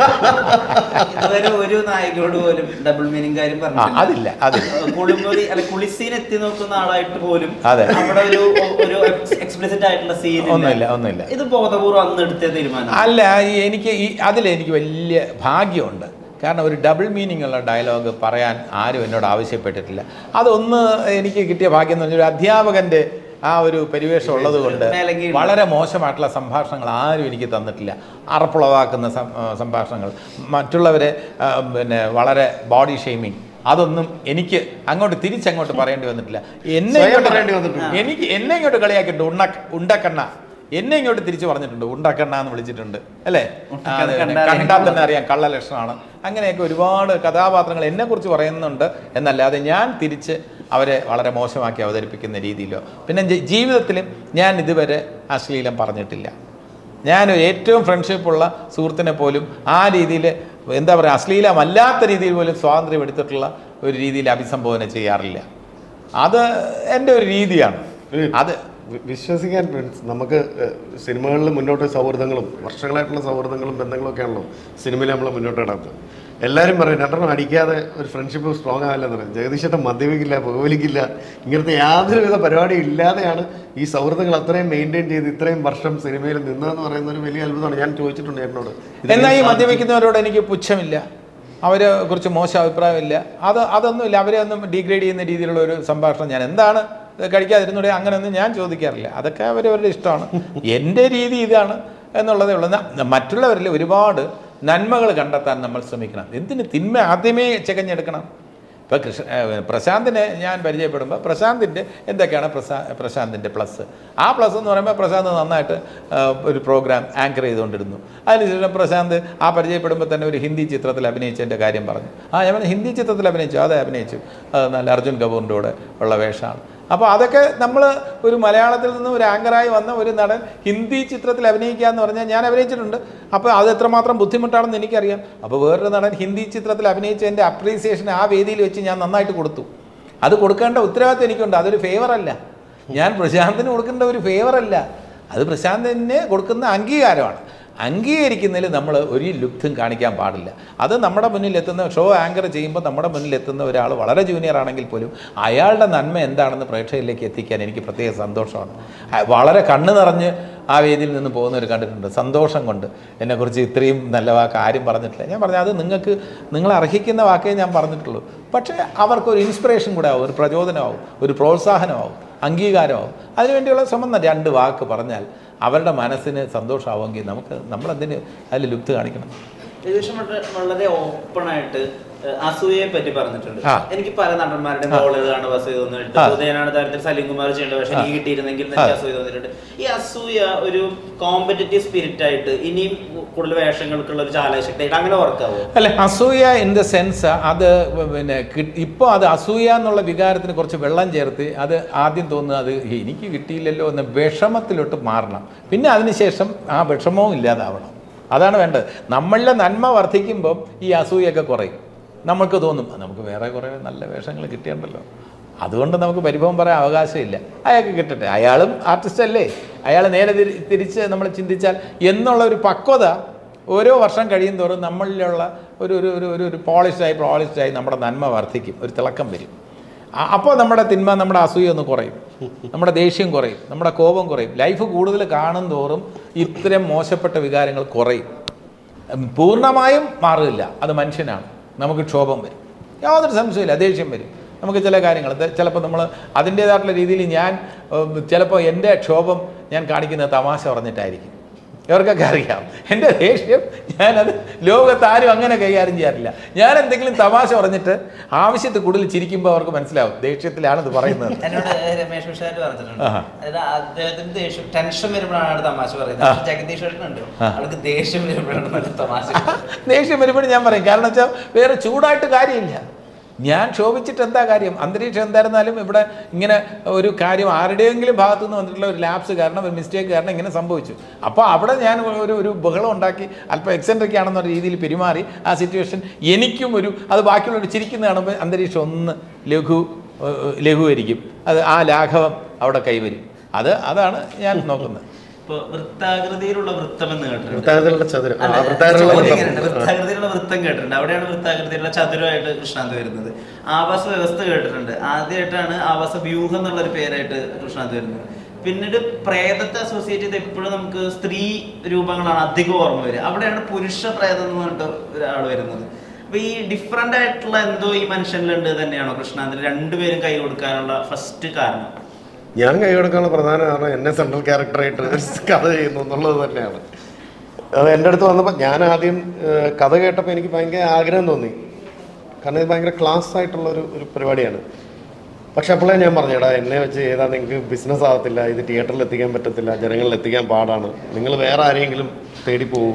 Speaker 3: ഇതുവരെ ഒരു നായകനോട് പോലും ഡബിൾ മീനിങ് കാര്യം
Speaker 1: ആ, അതില്ല, അതില്ല.
Speaker 3: കുളിമുറി അല്ല കുളിസീൻ എത്തി നോക്കുന്ന ആളായിട്ട് പോലും
Speaker 1: അതെ.
Speaker 3: അവിടെ ഒരു ഒരു എക്സ്പ്ലിസിറ്റ് ആയിട്ടുള്ള സീൻ
Speaker 1: ഒന്നുമില്ല ഒന്നുമില്ല
Speaker 3: ഇത് ബോധപൂർവ്വം അന്ന് എടുത്ത തീരുമാനം
Speaker 1: അല്ല ഈ എനിക്ക് ഈ അതിലെനിക്ക് വലിയ ഭാഗ്യമുണ്ട് കാരണം ഒരു ഡബിൾ മീനിങ് ഉള്ള ഡയലോഗ് പറയാൻ ആരും എന്നോട് ആവശ്യപ്പെട്ടിട്ടില്ല അതൊന്ന് എനിക്ക് കിട്ടിയ ഭാഗ്യം എന്ന് പറഞ്ഞാൽ ഒരു അധ്യാപകൻ്റെ ആ ഒരു പരിവേഷം ഉള്ളത് കൊണ്ട്
Speaker 3: മേലങ്കിയുണ്ട്.
Speaker 1: വളരെ മോശമായിട്ടുള്ള സംഭാഷണങ്ങൾ ആരും എനിക്ക് തന്നിട്ടില്ല അറപ്പുളവാക്കുന്ന സം- ആ, സംഭാഷണങ്ങൾ മറ്റുള്ളവരെ ആ, പിന്നെ വളരെ ബോഡി ഷെയ്മിങ് അതൊന്നും എനിക്ക് അങ്ങോട്ട് തിരിച്ചങ്ങോട്ട് പറയേണ്ടി വന്നിട്ടില്ല എന്നെ
Speaker 2: സ്വയം
Speaker 1: ഇങ്ങോട്ട്
Speaker 2: പറയേണ്ടി വന്നിട്ടുണ്ട്.
Speaker 1: എനിക്ക് എന്നെ ഇങ്ങോട്ട് കളിയാക്കിയിട്ടുണ്ട് ഉണ്ണ ഉണ്ടക്കണ്ണ എന്നെ ഇങ്ങോട്ട് തിരിച്ചു പറഞ്ഞിട്ടുണ്ട് ഉണ്ടക്കണ്ണ എന്ന് വിളിച്ചിട്ടുണ്ട് അല്ലേ ആ, അതെ,
Speaker 3: കണ്ടാൽ
Speaker 1: കണ്ടാൽ തന്നെ അറിയാം കള്ള ലക്ഷണമാണ് അങ്ങനെയൊക്കെ ഒരുപാട് കഥാപാത്രങ്ങൾ എന്നെ കുറിച്ച് പറയുന്നുണ്ട് എന്നല്ലാതെ ഞാൻ തിരിച്ച് അവരെ വളരെ മോശമാക്കി അവതരിപ്പിക്കുന്ന രീതിയിലോ പിന്നെ ജി- ജീവിതത്തിലും ഞാൻ ഇതുവരെ അശ്ലീലം പറഞ്ഞിട്ടില്ല ഞാൻ ഏറ്റവും ഫ്രണ്ട്ഷിപ്പുള്ള സുഹൃത്തിനെ പോലും ആ രീതിയിൽ എന്താ പറയുക അശ്ലീലമല്ലാത്ത രീതിയിൽ പോലും സ്വാതന്ത്ര്യം എടുത്തിട്ടുള്ള ഒരു രീതിയിൽ അഭിസംബോധന ചെയ്യാറില്ല അത് എൻ്റെ ഒരു രീതിയാണ് അത്
Speaker 2: വി- വിശ്വസിക്കാൻ ഫ്രണ്ട്സ് നമുക്ക് ഏഹ്, സിനിമകളിൽ മുന്നോട്ട് സൗഹൃദങ്ങളും വർഷങ്ങളായിട്ടുള്ള സൗഹൃദങ്ങളും ബന്ധങ്ങളും ഒക്കെ ആണല്ലോ സിനിമയിൽ നമ്മൾ മുന്നോട്ട് ഇടാത്തത് എല്ലാവരും പറയും രണ്ടെണ്ണം അടിക്കാതെ ഒരു ഫ്രണ്ട്ഷിപ്പ് സ്ട്രോങ് ആവില്ലെന്ന് പറയും ജഗദീശേട്ടൻ മദ്യപിക്കില്ല പുകവലിക്കില്ല ഇങ്ങനത്തെ യാതൊരുവിധ പരിപാടിയും ഇല്ലാതെയാണ് ഈ സൗഹൃദങ്ങൾ അത്രയും മെയിൻറ്റെയിൻ ചെയ്ത് ഇത്രയും വർഷം സിനിമയിൽ നിന്നതെന്ന് പറയുന്ന ഒരു വലിയ അത്ഭുതമാണ് ഞാൻ ചോദിച്ചിട്ടുണ്ട് ചേട്ടനോട് ഇത്
Speaker 1: എന്നാൽ ഈ മദ്യപിക്കുന്നവരോട് എനിക്ക് പുച്ഛമില്ല അവരെ കുറിച്ച് മോശം അഭിപ്രായമില്ല അത് അതൊന്നുമില്ല അവരെ ഒന്നും ഡീഗ്രേഡ് ചെയ്യുന്ന രീതിയിലുള്ള ഒരു സംഭാഷണം ഞാൻ എന്താണ് ഇത് കഴിക്കാതിരുന്നൂടെ അങ്ങനെയൊന്നും ഞാൻ ചോദിക്കാറില്ല അതൊക്കെ അവരവരുടെ ഇഷ്ടമാണ് എൻ്റെ രീതി ഇതാണ് എന്നുള്ളതേ ഉള്ളൂ ന- മറ്റുള്ളവരിൽ ഒരുപാട് നന്മകൾ കണ്ടെത്താൻ നമ്മൾ ശ്രമിക്കണം എന്തിന് തിന്മ ആദ്യമേ ചികഞ്ഞെടുക്കണം ഇപ്പോൾ കൃഷ്ണ ഏഹ് പ്രശാന്തിനെ ഞാൻ പരിചയപ്പെടുമ്പോൾ പ്രശാന്തിൻ്റെ എന്തൊക്കെയാണ് പ്രശാ പ്രശാന്തിൻ്റെ പ്ലസ് ആ പ്ലസ് എന്ന് പറയുമ്പോൾ പ്രശാന്ത് നന്നായിട്ട് ഏഹ് ഒരു പ്രോഗ്രാം ആങ്കർ ചെയ്തുകൊണ്ടിരുന്നു അതിനുശേഷം പ്രശാന്ത് ആ പരിചയപ്പെടുമ്പോൾ തന്നെ ഒരു ഹിന്ദി ചിത്രത്തിൽ അഭിനയിച്ചതിൻ്റെ കാര്യം പറഞ്ഞു ആ ഞാൻ പറഞ്ഞു, ഹിന്ദി ചിത്രത്തിൽ അഭിനയിച്ചു അതെ അഭിനയിച്ചു അത് നല്ല അർജുൻ കപൂറിൻ്റെ കൂടെ ഉള്ള വേഷമാണ് അപ്പോൾ അതൊക്കെ നമ്മൾ ഒരു മലയാളത്തിൽ നിന്ന് ഒരു ആങ്കറായി വന്ന ഒരു നടൻ ഹിന്ദി ചിത്രത്തിൽ അഭിനയിക്കുക എന്ന് പറഞ്ഞാൽ ഞാൻ അഭിനയിച്ചിട്ടുണ്ട് അപ്പോൾ അത് എത്രമാത്രം ബുദ്ധിമുട്ടാണെന്ന് എനിക്കറിയാം അപ്പോൾ വേറൊരു നടൻ ഹിന്ദി ചിത്രത്തിൽ അഭിനയിച്ചതിൻ്റെ അപ്രീസിയേഷൻ ആ വേദിയിൽ വെച്ച് ഞാൻ നന്നായിട്ട് കൊടുത്തു അത് കൊടുക്കേണ്ട ഉത്തരവാദിത്വം എനിക്കുണ്ട് അതൊരു ഫേവറല്ല ഞാൻ പ്രശാന്തിന് കൊടുക്കേണ്ട ഒരു ഫേവറല്ല അത് പ്രശാന്തിന് കൊടുക്കുന്ന അംഗീകാരമാണ് അംഗീകരിക്കുന്നതിൽ നമ്മൾ ഒരു ലുപ്തും കാണിക്കാൻ പാടില്ല അത് നമ്മുടെ മുന്നിൽ എത്തുന്ന ഷോ ആങ്കർ ചെയ്യുമ്പോൾ നമ്മുടെ മുന്നിൽ എത്തുന്ന ഒരാൾ വളരെ ജൂനിയർ ആണെങ്കിൽ പോലും അയാളുടെ നന്മ എന്താണെന്ന് പ്രേക്ഷകരിലേക്ക് എത്തിക്കാൻ എനിക്ക് പ്രത്യേക സന്തോഷമാണ് ആ, വളരെ കണ്ണ് നിറഞ്ഞ് ആ വേദിയിൽ നിന്ന് പോകുന്നവർ കണ്ടിട്ടുണ്ട് സന്തോഷം കൊണ്ട് എന്നെക്കുറിച്ച് ഇത്രയും നല്ല വാക്ക് ആരും പറഞ്ഞിട്ടില്ല ഞാൻ പറഞ്ഞു അത് നിങ്ങൾക്ക് നിങ്ങൾ അർഹിക്കുന്ന വാക്കേ ഞാൻ പറഞ്ഞിട്ടുള്ളൂ പക്ഷേ അവർക്കൊരു ഇൻസ്പിറേഷൻ കൂടെ ആവും ഒരു പ്രചോദനമാവും ഒരു പ്രോത്സാഹനമാവും അംഗീകാരമാവും അതിനുവേണ്ടിയുള്ള ശ്രമം രണ്ട് വാക്ക് പറഞ്ഞാൽ അവരുടെ മനസ്സിന് സന്തോഷമാവുമെങ്കിൽ നമുക്ക് നമ്മളതിന് അതിൽ ലുപ്ത് കാണിക്കണം
Speaker 3: ഏകദേശം വളരെ- വളരെ ഓപ്പൺ ആയിട്ട് ഏഹ്, അസൂയയെ പറ്റി പറഞ്ഞിട്ടുണ്ട്
Speaker 1: ആ.
Speaker 3: എനിക്ക് പല നടന്മാരുടെ റോളുകളാണ് അസൂയ തോന്നിയിട്ട്
Speaker 1: ആ.
Speaker 3: ഉദയനാണ് താരത്തിൽ സലീം കുമാർ ചെയ്യേണ്ട പക്ഷേ എനിക്ക് കിട്ടിയിരുന്നെങ്കിൽ എന്ന് എനിക്ക്
Speaker 1: ആ.
Speaker 3: അസൂയ തോന്നിയിട്ടുണ്ട് ഈ അസൂയ ഒരു കോമ്പറ്റേറ്റീവ് സ്പിരിറ്റ് ആയിട്ട് ഇനിയും കൂടുതൽ വേഷങ്ങൾക്കുള്ള ഒരു ചാലശക്തിയായിട്ട് അങ്ങനെ ഓർക്കാവോ
Speaker 1: അല്ല അസൂയ ഇൻ ദ സെൻസ് അത് പിന്നെ ഇപ്പോൾ അത് അസൂയ എന്നുള്ള വികാരത്തിന് കുറച്ച് വെള്ളം ചേർത്ത് അത് ആദ്യം തോന്നുന്നത് അത് എനിക്ക് കിട്ടിയില്ലല്ലോ എന്ന വിഷമത്തിലോട്ട് മാറണം പിന്നെ അതിനുശേഷം ആ വിഷമവും ഇല്ലാതാവണം അതാണ് വേണ്ടത് നമ്മളിലെ നന്മ വർദ്ധിക്കുമ്പം ഈ അസൂയൊക്കെ കുറയും നമുക്ക് തോന്നും "ആ, നമുക്ക് വേറെ കുറേ നല്ല വേഷങ്ങൾ കിട്ടിയിട്ടുണ്ടല്ലോ അതുകൊണ്ട് നമുക്ക് പരിഭവം പറയാൻ അവകാശമില്ല അയാൾക്ക് കിട്ടട്ടെ അയാളും ആർട്ടിസ്റ്റ് അല്ലേ അയാൾ നേരെ തിരി തിരിച്ച് നമ്മൾ ചിന്തിച്ചാൽ എന്നുള്ള ഒരു പക്വത ഓരോ വർഷം കഴിയും തോറും നമ്മളിലുള്ള ഒരു ഒരു ഒരു ഒരു ഒരു പോളിഷ്ഡായി പോളിഷ്ഡായി നമ്മുടെ നന്മ വർദ്ധിക്കും ഒരു തിളക്കം വരും ആ- അപ്പോൾ നമ്മുടെ തിന്മ നമ്മുടെ അസൂയ ഒന്ന് കുറയും നമ്മുടെ ദേഷ്യം കുറയും നമ്മുടെ കോപം കുറയും ലൈഫ് കൂടുതൽ കാണും തോറും ഇത്തരം മോശപ്പെട്ട വികാരങ്ങൾ കുറയും ഉം, പൂർണ്ണമായും മാറില്ല അത് മനുഷ്യനാണ് നമുക്ക് ക്ഷോഭം വരും യാതൊരു സംശയമില്ല ദേഷ്യം വരും നമുക്ക് ചില കാര്യങ്ങൾ ചിലപ്പോൾ നമ്മൾ അതിൻ്റേതായിട്ടുള്ള രീതിയിൽ ഞാൻ ഉം, ചിലപ്പോൾ എൻ്റെ ക്ഷോഭം ഞാൻ കാണിക്കുന്നത് തമാശ പറഞ്ഞിട്ടായിരിക്കും ഇവർക്കൊക്കെ അറിയാം എൻ്റെ ദേഷ്യം ഞാനത് ലോകത്ത് ആരും അങ്ങനെ കൈകാര്യം ചെയ്യാറില്ല ഞാൻ എന്തെങ്കിലും തമാശ പറഞ്ഞിട്ട് ആവശ്യത്തിൽ കൂടുതൽ ചിരിക്കുമ്പോൾ അവർക്ക് മനസ്സിലാവും ദേഷ്യത്തിലാണ് ഇത് പറയുന്നത്
Speaker 3: എന്നോട് രമേശ് മിഷാര് പറഞ്ഞിട്ടുണ്ട്
Speaker 1: ആഹാ.
Speaker 3: അതായത് അദ്ദേഹത്തിന് ദേഷ്യം ടെൻഷൻ വരുമ്പോഴാണ് ആള് തമാശ പറയുന്നത് പക്ഷെ ജഗദീഷ് ചേട്ടനുണ്ട് ആൾക്ക് ദേഷ്യം വരുമ്പോഴാണ് നല്ല തമാശ
Speaker 1: ദേഷ്യം വരുമ്പോഴും ഞാൻ പറയും കാരണം വെച്ചാൽ വേറെ ചൂടായിട്ട് കാര്യമില്ല ഞാൻ ക്ഷോഭിച്ചിട്ട് എന്താ കാര്യം അന്തരീക്ഷം എന്തായിരുന്നാലും ഇവിടെ ഇങ്ങനെ ഒരു കാര്യം ആരുടെയെങ്കിലും ഭാഗത്തു നിന്ന് വന്നിട്ടുള്ള ഒരു ലാപ്സ് കാരണം ഒരു മിസ്റ്റേക്ക് കാരണം ഇങ്ങനെ സംഭവിച്ചു അപ്പോൾ അവിടെ ഞാൻ ഒരു ഒരു ബഹളം ഉണ്ടാക്കി അല്പം എക്സെൻട്രിക് ആണെന്ന രീതിയിൽ പെരുമാറി ആ സിറ്റുവേഷൻ എനിക്കും ഒരു അത് ബാക്കിയുള്ളവർ ചിരിക്കുന്ന കാണുമ്പോൾ അന്തരീക്ഷം ഒന്ന് ലഘു ഏഹ്, ലഘൂകരിക്കും അത് ആ ലാഘവം അവിടെ കൈവരും അത് അതാണ് ഞാൻ നോക്കുന്നത്
Speaker 3: ഇപ്പൊ വൃത്താകൃതിയിലുള്ള വൃത്തം എന്ന് കേട്ടിട്ടുണ്ട്
Speaker 2: വൃത്താകൃതിയിലുള്ള ചതുരം ആ,
Speaker 3: അല്ല,
Speaker 2: വൃത്താകൃതിയിലുള്ള
Speaker 3: ചോദ്യം
Speaker 2: വൃത്തം.
Speaker 3: ഇങ്ങനെയുണ്ട്. വൃത്താകൃതിയിലുള്ള വൃത്തം കേട്ടിട്ടുണ്ട് അവിടെയാണ് വൃത്താകൃതിയിലുള്ള ചതുരമായിട്ട് കൃഷ്ണാന്ത് വരുന്നത് ആവാസ വ്യവസ്ഥ കേട്ടിട്ടുണ്ട് ആദ്യമായിട്ടാണ് ആവാസ വ്യൂഹം എന്നുള്ള ഒരു പേരായിട്ട് കൃഷ്ണാന്ത് വരുന്നത് പിന്നീട് പ്രേതത്തെ അസോസിയേറ്റ് ചെയ്ത് എപ്പോഴും നമുക്ക് സ്ത്രീ രൂപങ്ങളാണ് അധികം ഓർമ്മ വരിക അവിടെയാണ് പുരുഷ പ്രേതം എന്ന് പറഞ്ഞിട്ട് ഒരാൾ വരുന്നത് അപ്പൊ ഈ ഡിഫറെന്റ് ആയിട്ടുള്ള എന്തോ ഈ മനുഷ്യനിലുണ്ട് തന്നെയാണോ കൃഷ്ണാന്തിന് രണ്ടുപേരും കൈ കൊടുക്കാനുള്ള ഫസ്റ്റ് കാരണം
Speaker 2: ഞാൻ കൈ കൊടുക്കാനുള്ള പ്രധാന കാരണം എന്നെ സെൻട്രൽ ക്യാരക്ടറായിട്ട് കഥ ചെയ്യുന്നു എന്നുള്ളത് തന്നെയാണ് അത് എൻ്റെ അടുത്ത് വന്നപ്പോൾ ഞാൻ ആദ്യം ഏഹ്, കഥ കേട്ടപ്പോൾ എനിക്ക് ഭയങ്കര ആഗ്രഹം തോന്നി കാരണം ഇത് ഭയങ്കര ക്ലാസ് ആയിട്ടുള്ള ഒരു ഒരു പരിപാടിയാണ് പക്ഷെ അപ്പോഴേ ഞാൻ പറഞ്ഞേടാ എന്നെ വെച്ച് ചെയ്താൽ നിങ്ങൾക്ക് ബിസിനസ് ആകത്തില്ല ഇത് തിയേറ്ററിൽ എത്തിക്കാൻ പറ്റത്തില്ല ജനങ്ങളിൽ എത്തിക്കാൻ പാടാണ് നിങ്ങൾ വേറെ ആരെങ്കിലും തേടി പോകും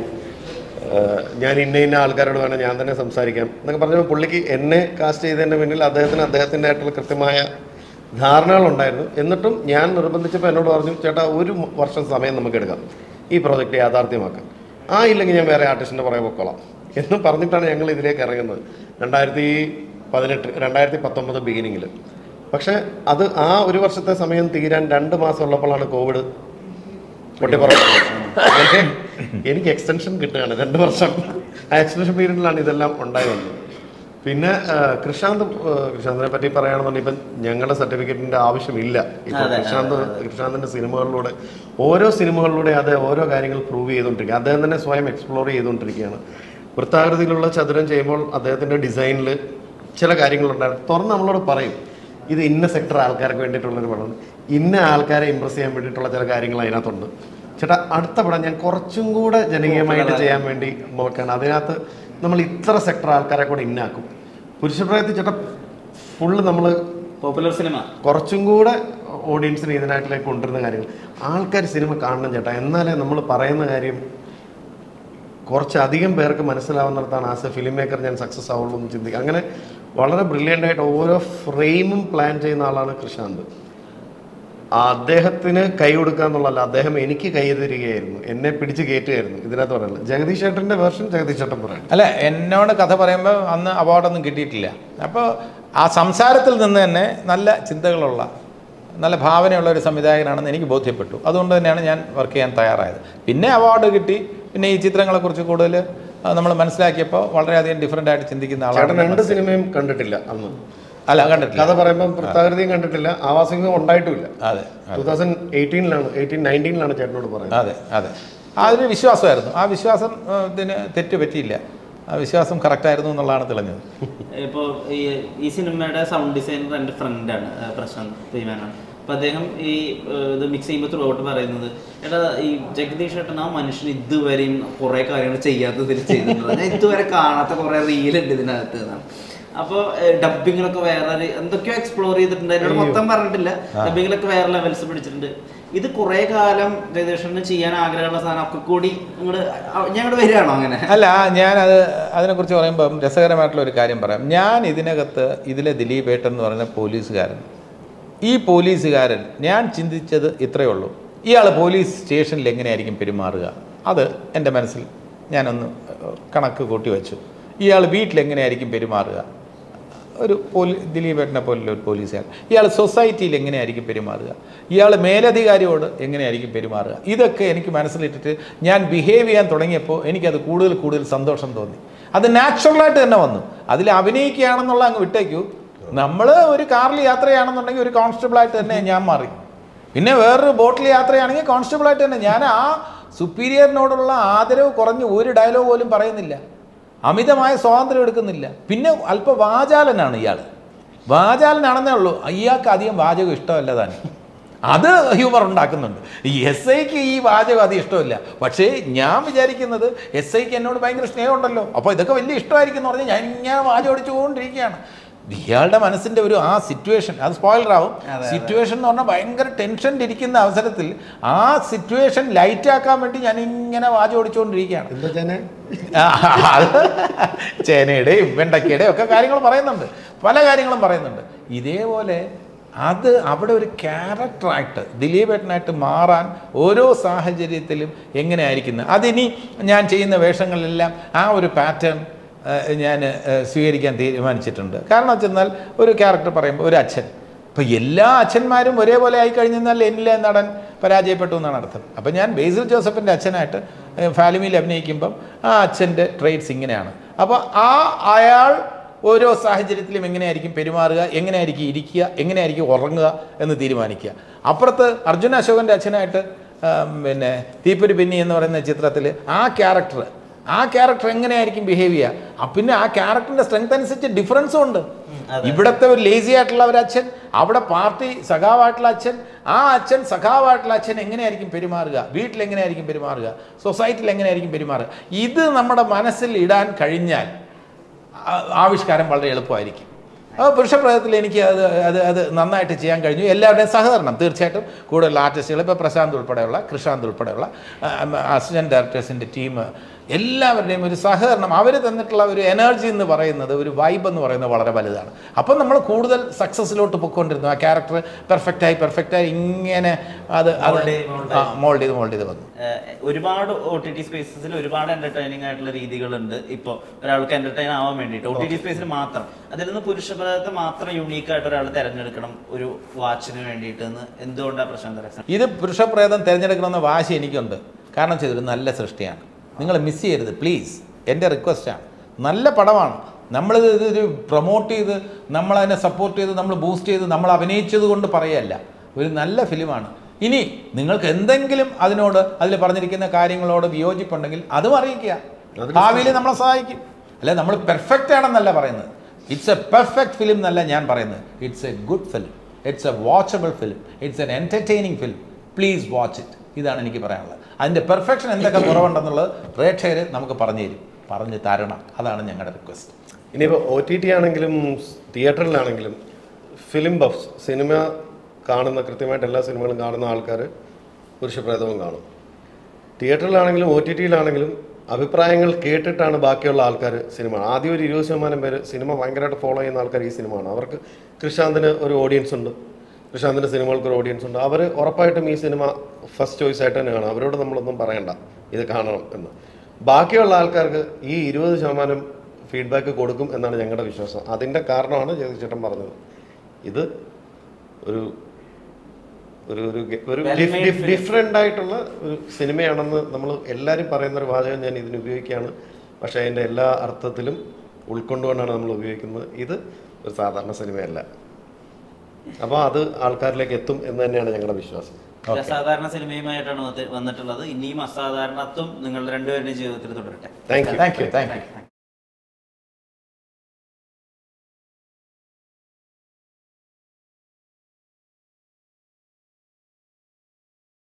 Speaker 2: ഏഹ്, ഞാൻ ഇന്ന ഇന്ന ആൾക്കാരോട് വേണം ഞാൻ തന്നെ സംസാരിക്കാം എന്നൊക്കെ പറഞ്ഞപ്പോൾ പുള്ളിക്ക് എന്നെ കാസ്റ്റ് ചെയ്തതിൻ്റെ പിന്നിൽ അദ്ദേഹത്തിന് അദ്ദേഹത്തിൻ്റെ ആയിട്ടുള്ള കൃത്യമായ ധാരണകളുണ്ടായിരുന്നു എന്നിട്ടും ഞാൻ നിർബന്ധിച്ചപ്പോൾ എന്നോട് പറഞ്ഞു ചേട്ടാ ഒരു മ- വർഷം സമയം നമുക്ക് എടുക്കാം ഈ പ്രോജക്റ്റ് യാഥാർത്ഥ്യമാക്കാൻ ആ ഇല്ലെങ്കിൽ ഞാൻ വേറെ ആർട്ടിസ്റ്റിൻ്റെ പുറകെ പൊക്കോളാം എന്ന് പറഞ്ഞിട്ടാണ് ഞങ്ങൾ ഇതിലേക്ക് ഇറങ്ങുന്നത് രണ്ടായിരത്തി പതിനെട്ട് രണ്ടായിരത്തി പത്തൊമ്പത് ബിഗിനിങ്ങിൽ പക്ഷേ അത് ആ ഒരു വർഷത്തെ സമയം തീരാൻ രണ്ട് മാസം ഉള്ളപ്പോഴാണ് കോവിഡ് പൊട്ടിപ്പുറപ്പെട്ടത് എനിക്ക് എനിക്ക് എക്സ്റ്റൻഷൻ കിട്ടുകയാണ് രണ്ട് വർഷം ആ എക്സ്റ്റൻഷൻ പീരീഡിലാണ് ഇതെല്ലാം ഉണ്ടായി വന്നത് പിന്നെ ആ, കൃഷാന്ത് ആ, കൃഷാന്തിനെ പറ്റി പറയുകയാണെന്നുണ്ടെങ്കിൽ ഇപ്പം ഞങ്ങളുടെ സർട്ടിഫിക്കറ്റിന്റെ ആവശ്യമില്ല ഇപ്പൊ
Speaker 3: അതെ,
Speaker 2: കൃഷാന്ത് കൃഷാന്തിന്റെ സിനിമകളിലൂടെ ഓരോ സിനിമകളിലൂടെ അത് ഓരോ കാര്യങ്ങൾ പ്രൂവ് ചെയ്തുകൊണ്ടിരിക്കുക അദ്ദേഹം തന്നെ സ്വയം എക്സ്പ്ലോർ ചെയ്തുകൊണ്ടിരിക്കുകയാണ് വൃത്താകൃതിയിലുള്ള ചതുരം ചെയ്യുമ്പോൾ അദ്ദേഹത്തിന്റെ ഡിസൈനിൽ ചില കാര്യങ്ങളുണ്ടായിരുന്നു തുറന്ന് നമ്മളോട് പറയും ഇത് ഇന്ന സെക്ടർ ആൾക്കാർക്ക് വേണ്ടിയിട്ടുള്ളൊരു പടം ഇന്ന ആൾക്കാരെ ഇമ്പ്രസ് ചെയ്യാൻ വേണ്ടിയിട്ടുള്ള ചില കാര്യങ്ങൾ അതിനകത്തുണ്ട് ചേട്ടാ അടുത്ത പടം ഞാൻ കുറച്ചും കൂടെ ജനകീയമായിട്ട് ചെയ്യാൻ വേണ്ടി നോക്കുകയാണ് അതിനകത്ത് നമ്മൾ ഇത്ര സെക്ടർ ആൾക്കാരെ കൂടെ ഇന്നാക്കും പുരുഷപ്രായത്തിൽ ചേട്ടാ ഫുള്ള് നമ്മൾ
Speaker 3: പോപ്പുലർ സിനിമ
Speaker 2: കുറച്ചും കൂടെ ഓഡിയൻസിനെ ഇതിനായിട്ടിലേക്ക് കൊണ്ടുവരുന്ന കാര്യങ്ങൾ ആൾക്കാർ സിനിമ കാണണം ചേട്ടാ എന്നാലേ നമ്മൾ പറയുന്ന കാര്യം കുറച്ചധികം പേർക്ക് മനസ്സിലാവുന്നിടത്താണ് ആസ് എ ഫിലിം മേക്കർ ഞാൻ സക്സസ് ആവുള്ളൂ എന്ന് ചിന്തിക്കുക അങ്ങനെ വളരെ ബ്രില്യൻ്റ് ആയിട്ട് ഓരോ ഫ്രെയിമും പ്ലാൻ ചെയ്യുന്ന ആളാണ് കൃഷാന്ത് ആ അദ്ദേഹത്തിന് കൈ കൊടുക്കുക എന്നുള്ളതല്ല അദ്ദേഹം എനിക്ക് കൈ തരികയായിരുന്നു എന്നെ പിടിച്ച് കയറ്റുകയായിരുന്നു ഇതിനകത്ത് പറയുന്നത് ജഗദീഷ് ചേട്ടൻ്റെ വേർഷൻ ജഗദീഷ് ചേട്ടൻ പറയണം
Speaker 1: അല്ല എന്നോട് കഥ പറയുമ്പോൾ അന്ന് അവാർഡൊന്നും കിട്ടിയിട്ടില്ല അപ്പോൾ ആ സംസാരത്തിൽ നിന്ന് തന്നെ നല്ല ചിന്തകളുള്ള നല്ല ഭാവനയുള്ള ഒരു സംവിധായകനാണെന്ന് എനിക്ക് ബോധ്യപ്പെട്ടു അതുകൊണ്ട് തന്നെയാണ് ഞാൻ വർക്ക് ചെയ്യാൻ തയ്യാറായത് പിന്നെ അവാർഡ് കിട്ടി പിന്നെ ഈ ചിത്രങ്ങളെക്കുറിച്ച് കൂടുതൽ നമ്മൾ മനസ്സിലാക്കിയപ്പോൾ വളരെയധികം ഡിഫറെൻ്റ് ആയിട്ട് ചിന്തിക്കുന്ന
Speaker 2: ചേട്ടൻ
Speaker 1: ആളാണ്
Speaker 2: രണ്ട് സിനിമയും കണ്ടിട്ടില്ല അന്ന്
Speaker 1: അല്ല കണ്ടിട്ടില്ല
Speaker 2: കഥ പറയുമ്പോൾ വൃത്താകൃതിയും കണ്ടിട്ടില്ല ആവാസിംഗം ഉണ്ടായിട്ടുമില്ല
Speaker 1: അതെ
Speaker 2: ടൂ തൗസൻഡ് എയ്റ്റീനിലാണ് എയ്റ്റീൻ നയൻറ്റീനിലാണ് ചേട്ടനോട് പറയുന്നത്
Speaker 1: അതെ അതെ ആ ഒരു വിശ്വാസമായിരുന്നു ആ വിശ്വാസം ആ, ഇതിന് തെറ്റ് പറ്റിയില്ല ആ വിശ്വാസം കറക്റ്റായിരുന്നു എന്നുള്ളതാണ് തെളിഞ്ഞത്
Speaker 3: ഇപ്പോൾ ഈ ഈ സിനിമയുടെ സൗണ്ട് ഡിസൈനർ എൻ്റെ ഫ്രണ്ടാണ് പ്രശാന്ത് പെയ്മാനാണ് അപ്പൊ അദ്ദേഹം ഈ ഏഹ്, ഇത് മിക്സ് ചെയ്യുമ്പോൾ ത്രൂ ഔട്ട് പറയുന്നത് എടാ ഈ ജഗദീഷ് ഏട്ടൻ ആ മനുഷ്യൻ ഇതുവരെയും കുറെ കാര്യങ്ങൾ ചെയ്യാത്തതിൽ ചെയ്തിട്ടുണ്ട് ഞാൻ ഇതുവരെ കാണാത്ത കുറെ റീലുണ്ട് ഇതിനകത്ത് എന്നാണ് അപ്പോൾ ഡബിങ്ങിലൊക്കെ വേറെ ഒരു- എന്തൊക്കെയോ എക്സ്പ്ലോർ ചെയ്തിട്ടുണ്ട് എന്നോട് മൊത്തം പറഞ്ഞിട്ടില്ല ഡബിങ്ങിലൊക്കെ വേറെ ലെവൽസ് പിടിച്ചിട്ടുണ്ട് ഇത് കുറെ കാലം ജഗദീഷന് ചെയ്യാൻ ആഗ്രഹമുള്ള സാധനം ഒക്കെ കൂടി ഇങ്ങോട്ട് ഞാൻ ഇങ്ങോട്ട് വരികയാണോ അങ്ങനെ
Speaker 1: അല്ല ഞാനത് അതിനെക്കുറിച്ച് പറയുമ്പം രസകരമായിട്ടുള്ള ഒരു കാര്യം പറയാം ഞാൻ ഇതിനകത്ത് ഇതിലെ ദിലീപ് ഏട്ടൻ എന്ന് പറയുന്ന പോലീസുകാരൻ ഈ പോലീസുകാരൻ ഞാൻ ചിന്തിച്ചത് ഇത്രയേ ഉള്ളൂ ഇയാൾ പോലീസ് സ്റ്റേഷനിൽ എങ്ങനെയായിരിക്കും പെരുമാറുക അത് എൻ്റെ മനസ്സിൽ ഞാനൊന്ന് ഏഹ്, കണക്ക് കൂട്ടി വെച്ചു ഇയാൾ വീട്ടിലെങ്ങനെയായിരിക്കും പെരുമാറുക ഒരു പോലീ ദിലീപേട്ടനെ പോലുള്ള ഒരു പോലീസുകാരൻ ഇയാൾ സൊസൈറ്റിയിൽ എങ്ങനെയായിരിക്കും പെരുമാറുക ഇയാൾ മേലധികാരിയോട് എങ്ങനെയായിരിക്കും പെരുമാറുക ഇതൊക്കെ എനിക്ക് മനസ്സിലിട്ടിട്ട് ഞാൻ ബിഹേവ് ചെയ്യാൻ തുടങ്ങിയപ്പോൾ എനിക്കത് കൂടുതൽ കൂടുതൽ സന്തോഷം തോന്നി അത് നാച്ചുറലായിട്ട് തന്നെ വന്നു അതിൽ അഭിനയിക്കുകയാണെന്നുള്ള അങ്ങ് വിട്ടേക്കൂ നമ്മൾ ഒരു കാറിൽ യാത്രയാണെന്നുണ്ടെങ്കിൽ ഒരു കോൺസ്റ്റബിളായിട്ട് തന്നെ ഞാൻ മാറി പിന്നെ വേറൊരു ബോട്ടിൽ യാത്രയാണെങ്കിൽ കോൺസ്റ്റബിളായിട്ട് തന്നെ ഞാൻ ആ സുപ്പീരിയറിനോടുള്ള ആദരവ് കുറഞ്ഞ് ഒരു ഡയലോഗ് പോലും പറയുന്നില്ല അമിതമായ സ്വാതന്ത്ര്യം എടുക്കുന്നില്ല പിന്നെ അല്പ വാചാലനാണ് ഇയാൾ വാചാലനാണെന്നേ ഉള്ളൂ ഇയാൾക്ക് അധികം വാചകം ഇഷ്ടമല്ല താൻ അത് ഹ്യൂമർ ഉണ്ടാക്കുന്നുണ്ട് ഈ എസ് ഐക്ക് ഈ വാചകം അധികം ഇഷ്ടമില്ല പക്ഷേ ഞാൻ വിചാരിക്കുന്നത് എസ് ഐക്ക് എന്നോട് ഭയങ്കര സ്നേഹമുണ്ടല്ലോ അപ്പോൾ ഇതൊക്കെ വലിയ ഇഷ്ടമായിരിക്കും എന്ന് പറഞ്ഞാൽ ഞാൻ ഇങ്ങനെ വാചകം അടിച്ചുകൊണ്ടിരിക്കുകയാണ് ഇയാളുടെ മനസ്സിൻ്റെ ഒരു ആ സിറ്റുവേഷൻ അത് സ്പോയിലർ ആവും സിറ്റുവേഷൻ എന്ന് പറഞ്ഞാൽ ഭയങ്കര ടെൻഷനിൽ ഇരിക്കുന്ന അവസരത്തിൽ ആ സിറ്റുവേഷൻ ലൈറ്റ് ആക്കാൻ വേണ്ടി ഞാൻ ഇങ്ങനെ വാചകം ഓടിച്ചുകൊണ്ടിരിക്കുകയാണ്
Speaker 2: എന്താ ചേനെ
Speaker 1: ആ, അത് ചേനയുടെയും വെണ്ടക്കയുടെയും ഒക്കെ കാര്യങ്ങൾ പറയുന്നുണ്ട് പല കാര്യങ്ങളും പറയുന്നുണ്ട് ഇതേപോലെ അത് അവിടെ ഒരു ക്യാരക്ടറായിട്ട് ദിലീപേട്ടനായിട്ട് മാറാൻ ഓരോ സാഹചര്യത്തിലും എങ്ങനെയായിരിക്കുന്നത് അതിനി ഞാൻ ചെയ്യുന്ന വേഷങ്ങളിലെല്ലാം ആ ഒരു പാറ്റേൺ ഞാൻ സ്വീകരിക്കാൻ തീരുമാനിച്ചിട്ടുണ്ട് കാരണം വെച്ചെന്നാൽ ഒരു ക്യാരക്ടർ പറയുമ്പോൾ ഒരു അച്ഛൻ ഇപ്പോൾ എല്ലാ അച്ഛന്മാരും ഒരേപോലെ ആയി കഴിഞ്ഞാൽ എന്നിലെ നടൻ പരാജയപ്പെട്ടു എന്നാണ് അർത്ഥം അപ്പം ഞാൻ ബേസിൽ ജോസഫിൻ്റെ അച്ഛനായിട്ട് ഏഹ്, ഫാലിമിയിൽ അഭിനയിക്കുമ്പം ആ അച്ഛൻ്റെ ട്രേഡ്സ് ഇങ്ങനെയാണ് അപ്പോൾ ആ അയാൾ ഓരോ സാഹചര്യത്തിലും എങ്ങനെയായിരിക്കും പെരുമാറുക എങ്ങനെയായിരിക്കും ഇരിക്കുക എങ്ങനെയായിരിക്കും ഉറങ്ങുക എന്ന് തീരുമാനിക്കുക അപ്പുറത്ത് അർജുന അശോകൻ്റെ അച്ഛനായിട്ട് ആം, പിന്നെ തീപ്പൊരി പിന്നി എന്ന് പറയുന്ന ചിത്രത്തിൽ ആ ക്യാരക്ടർ ആ ക്യാരക്ടർ എങ്ങനെയായിരിക്കും ബിഹേവ് ചെയ്യുക ആ, പിന്നെ ആ ക്യാരക്ടറിൻ്റെ സ്ട്രെങ്ത് അനുസരിച്ച് ഡിഫറൻസും ഉണ്ട് ഇവിടത്തെ ഒരു ലേസി ആയിട്ടുള്ള ഒരു അച്ഛൻ അവിടെ പാർട്ടി സഖാവായിട്ടുള്ള അച്ഛൻ ആ അച്ഛൻ സഖാവായിട്ടുള്ള അച്ഛൻ എങ്ങനെയായിരിക്കും പെരുമാറുക വീട്ടിൽ എങ്ങനെയായിരിക്കും പെരുമാറുക സൊസൈറ്റിയിൽ എങ്ങനെയായിരിക്കും പെരുമാറുക ഇത് നമ്മുടെ മനസ്സിൽ ഇടാൻ കഴിഞ്ഞാൽ ആ- ആവിഷ്കാരം വളരെ എളുപ്പമായിരിക്കും അപ്പോൾ പുരുഷപ്രയോഗത്തിൽ എനിക്ക് അത് അത് അത് നന്നായിട്ട് ചെയ്യാൻ കഴിഞ്ഞു എല്ലാവരുടെയും സഹകരണം തീർച്ചയായിട്ടും കൂടുതൽ ആർട്ടിസ്റ്റുകൾ ഇപ്പോൾ പ്രശാന്ത് ഉൾപ്പെടെയുള്ള കൃഷാന്ത് ഉൾപ്പെടെയുള്ള അസിസ്റ്റൻറ്റ് ഡയറക്ടേഴ്സിൻ്റെ ടീം എല്ലാവരുടെയും ഒരു സഹകരണം അവർ തന്നിട്ടുള്ള ഒരു എനർജി എന്ന് പറയുന്നത് ഒരു വൈബ് എന്ന് പറയുന്നത് വളരെ വലുതാണ് അപ്പം നമ്മൾ കൂടുതൽ സക്സസ്സിലോട്ട് പൊയ്ക്കൊണ്ടിരുന്നു ആ ക്യാരക്ടർ പെർഫെക്റ്റായി പെർഫെക്റ്റായി ഇങ്ങനെ അത് അത്
Speaker 3: Mold ചെയ്ത്, mold
Speaker 1: മോൾഡ് ചെയ്ത് മോൾഡ് ചെയ്ത് വന്നു
Speaker 3: ഏഹ് ഒരുപാട് ഒ ടി ടി സ്പേസസിൽ ഒരുപാട് എന്റർടൈനിങ് ആയിട്ടുള്ള രീതികളുണ്ട് ഇപ്പോൾ ഒരാൾക്ക് എന്റർടൈൻ ആവാൻ വേണ്ടിയിട്ട് ഒ ടി ടി സ്പേസിൽ മാത്രം അതിൽ നിന്ന് പുരുഷപദത്തെ മാത്രം യൂണീക്ക് ആയിട്ട് ഒരാൾ തിരഞ്ഞെടുക്കണം ഒരു വാച്ചിന് വേണ്ടിയിട്ട് എന്ന് എന്തുകൊണ്ടാണ് പ്രശാന്ത് രക്ഷൻ
Speaker 1: ഇത് പുരുഷപ്രേതം തിരഞ്ഞെടുക്കണമെന്ന വാശി എനിക്കുണ്ട് കാരണം ചെയ്തൊരു നല്ല സൃഷ്ടിയാണ് നിങ്ങൾ മിസ് ചെയ്യരുത് പ്ലീസ് എൻ്റെ റിക്വസ്റ്റാണ് നല്ല പടമാണ് നമ്മളിത് ഇതൊരു പ്രൊമോട്ട് ചെയ്ത് നമ്മളതിനെ സപ്പോർട്ട് ചെയ്ത് നമ്മൾ ബൂസ്റ്റ് ചെയ്ത് നമ്മൾ അഭിനയിച്ചത് കൊണ്ട് പറയല്ല ഒരു നല്ല ഫിലിമാണ് ഇനി നിങ്ങൾക്ക് എന്തെങ്കിലും അതിനോട് അതിൽ പറഞ്ഞിരിക്കുന്ന കാര്യങ്ങളോട് വിയോജിപ്പുണ്ടെങ്കിൽ അതും അറിയിക്കുക ഭാവിയിൽ നമ്മളെ സഹായിക്കും അല്ലെ നമ്മൾ പെർഫെക്റ്റ് ആണെന്നല്ല പറയുന്നത് ഇറ്റ്സ് എ പെർഫെക്റ്റ് ഫിലിം എന്നല്ല ഞാൻ പറയുന്നത് it's a good film it's a watchable film it's an entertaining film please watch it ഇതാണ് എനിക്ക് പറയാനുള്ളത് അതിൻ്റെ പെർഫെക്ഷൻ എന്തൊക്കെ കുറവുണ്ടെന്നുള്ളത് പ്രേക്ഷകർ നമുക്ക് പറഞ്ഞു തരും പറഞ്ഞു തരണം അതാണ് ഞങ്ങളുടെ റിക്വസ്റ്റ്
Speaker 2: ഇനിയിപ്പോൾ ഒ ടി ടി ആണെങ്കിലും തിയേറ്ററിലാണെങ്കിലും ഫിലിം ബഫ്സ് സിനിമ കാണുന്ന കൃത്യമായിട്ട് എല്ലാ സിനിമകളും കാണുന്ന ആൾക്കാർ പുരുഷപ്രേതവും കാണും തിയേറ്ററിലാണെങ്കിലും ഒ ടി ടിയിലാണെങ്കിലും അഭിപ്രായങ്ങൾ കേട്ടിട്ടാണ് ബാക്കിയുള്ള ആൾക്കാർ സിനിമ ആദ്യം ഒരു ഇരുപത് ശതമാനം പേര് സിനിമ ഭയങ്കരമായിട്ട് ഫോളോ ചെയ്യുന്ന ആൾക്കാർ ഈ സിനിമയാണ് അവർക്ക് കൃഷാന്തിന് ഒരു ഓഡിയൻസ് ഉണ്ട് കൃഷാന്തിൻ്റെ സിനിമകൾക്ക് ഒരു ഓഡിയൻസ് ഉണ്ട് അവർ ഉറപ്പായിട്ടും ഈ സിനിമ ഫസ്റ്റ് ചോയ്സ് ആയിട്ട് തന്നെ കാണും അവരോട് നമ്മളൊന്നും പറയണ്ട ഇത് കാണണം എന്ന് ബാക്കിയുള്ള ആൾക്കാർക്ക് ഈ ഇരുപത് ശതമാനം ഫീഡ്ബാക്ക് കൊടുക്കും എന്നാണ് ഞങ്ങളുടെ വിശ്വാസം അതിൻ്റെ കാരണമാണ് ജഗദീഷേട്ടൻ പറഞ്ഞത് ഇത് ഒരു ഒരു ഒരു ഗെ- ഒരു
Speaker 3: Well made film.
Speaker 2: ഡിഫറെൻ്റ് ആയിട്ടുള്ള ഒരു സിനിമയാണെന്ന് നമ്മൾ എല്ലാവരും പറയുന്ന ഒരു വാചകം ഞാൻ ഇതിന് ഉപയോഗിക്കുകയാണ് പക്ഷേ അതിൻ്റെ എല്ലാ അർത്ഥത്തിലും ഉൾക്കൊണ്ടുകൊണ്ടാണ് നമ്മൾ ഉപയോഗിക്കുന്നത് ഇത് ഒരു സാധാരണ സിനിമയല്ല അപ്പോൾ അത് ആൾക്കാരിലേക്ക് എത്തും എന്ന് തന്നെയാണ് ഞങ്ങളുടെ വിശ്വാസം
Speaker 1: Okay.
Speaker 3: അസാധാരണ സിനിമയുമായിട്ടാണ് വന്നിട്ടുള്ളത് ഇനിയും അസാധാരണത്വം നിങ്ങളുടെ രണ്ടുപേരുടെയും ജീവിതത്തിൽ തുടരട്ടെ
Speaker 2: thank you
Speaker 1: thank you thank U